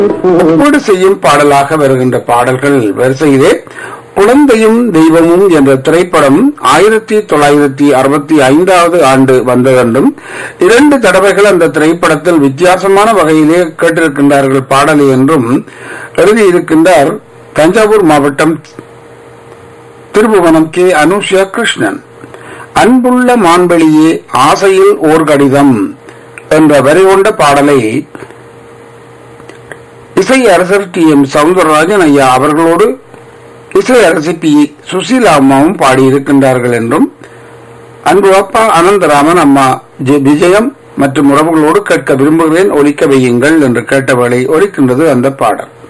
ஒப்பீடு செய்யும் பாடலாக வருகின்ற பாடல்கள் வரிசையிலே குழந்தையும் தெய்வமும் என்ற திரைப்படம் ஆயிரத்தி தொள்ளாயிரத்தி அறுபத்தி ஐந்தாவது ஆண்டு வந்ததென்றும் இரண்டு தடவைகள் அந்த திரைப்படத்தில் வித்தியாசமான வகையிலே கேட்டிருக்கின்றார்கள் பாடலை என்றும் எழுதியிருக்கின்றார் தஞ்சாவூர் மாவட்டம் திருபுவனம் கே அனுஷா கிருஷ்ணன் அன்புள்ள மான்வெளியே ஆசையில் ஓர் கடிதம் என்ற வரி கொண்ட பாடலை இசை அரசர் டி எம் சவுந்தரராஜன் ஐயா அவர்களோடு இசை அரசி பி சுசீலா அம்மாவும் பாடியிருக்கின்றார்கள் என்றும் அன்பு அப்பா அனந்தராமன் அம்மா ஜெ விஜயம் மற்றும் உறவுகளோடு கேட்க விரும்புகிறேன் ஒலிக்க வையுங்கள் என்று கேட்டவளை ஒலிக்கின்றது அந்த பாடல்